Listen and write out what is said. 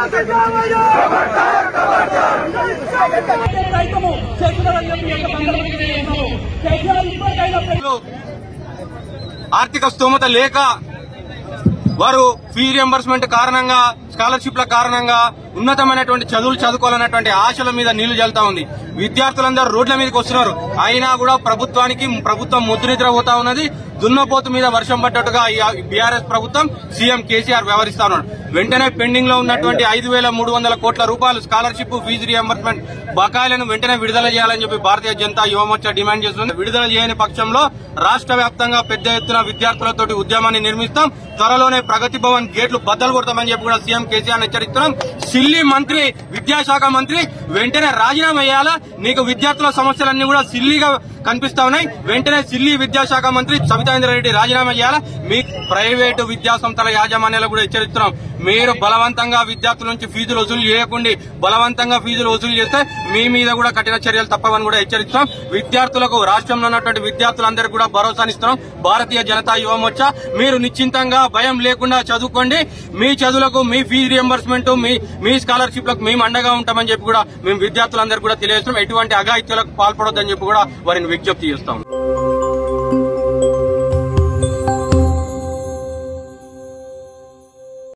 రైతము చేస్తున్నారని చెప్పి ఎంత సందర్భంగా తెలియజేస్తున్నాము. కేసీఆర్ ఇప్పటికైనా ఆర్థిక స్తోమత లేక వారు ఫీ రియంబర్స్మెంట్ కారణంగా స్కాలర్షిప్ల కారణంగా ఉన్నతమైనటువంటి చదువులు చదువుకోవాలన్నటువంటి ఆశల మీద నీళ్లు జల్తా ఉంది విద్యార్థులందరూ రోడ్ల మీదకి వస్తున్నారు అయినా కూడా ప్రభుత్వానికి ప్రభుత్వం ముద్దునిద్ర పోతా ఉన్నది దున్నపోతు మీద వర్షం పడ్డట్టుగా ఈ బీఆర్ఎస్ ప్రభుత్వం సీఎం కేసీఆర్ వ్యవహరిస్తా ఉన్నాడు వెంటనే పెండింగ్ లో ఉన్నటువంటి ఐదు వేల మూడు వందల కోట్ల రూపాయలు స్కాలర్షిప్ ఫీజు రియంబర్స్మెంట్ బకాయిలను వెంటనే విడుదల చేయాలని చెప్పి భారతీయ జనతా యువమోర్చా డిమాండ్ చేస్తుంది విడుదల చేయని పక్షంలో రాష్ట్ర వ్యాప్తంగా పెద్ద ఎత్తున విద్యార్థులతోటి ఉద్యమాన్ని నిర్మిస్తాం త్వరలోనే ప్రగతి భవన్ గేట్లు బద్దలు కొడతామని చెప్పి కూడా సీఎం కేసీఆర్ హెచ్చరిస్తున్నాం సిల్లీ మంత్రి విద్యాశాఖ మంత్రి వెంటనే రాజీనామా చేయాలా నీకు విద్యార్థుల సమస్యలన్నీ కూడా సిల్లీగా కనిపిస్తా ఉన్నాయి వెంటనే సిల్లీ విద్యాశాఖ మంత్రి సబితాంద్ర రెడ్డి రాజీనామా చేయాలా మీ ప్రైవేటు విద్యా సంస్థల యాజమాన్యాలు కూడా హెచ్చరిస్తున్నాం మీరు బలవంతంగా విద్యార్థుల నుంచి ఫీజులు వసూలు చేయకుండా బలవంతంగా ఫీజులు వసూలు చేస్తే మీ మీద కూడా కఠిన చర్యలు తప్పవని కూడా హెచ్చరిస్తున్నాం విద్యార్థులకు రాష్ట్రంలో ఉన్నటువంటి విద్యార్థులందరికీ కూడా భరోసానిస్తున్నాం భారతీయ జనతా యువ మోర్చా మీరు నిశ్చింతంగా భయం లేకుండా చదువుకోండి మీ చదువులకు మీ ఫీజు రియంబర్స్మెంట్ మీ మీ స్కాలర్షిప్లకు మేము అండగా ఉంటామని చెప్పి కూడా మేము విద్యార్థులందరికీ కూడా తెలియజేస్తున్నాం ఎటువంటి అఘాయిత్యాలకు పాల్పడొద్దని చెప్పి కూడా వారిని విజ్ఞప్తి చేస్తాం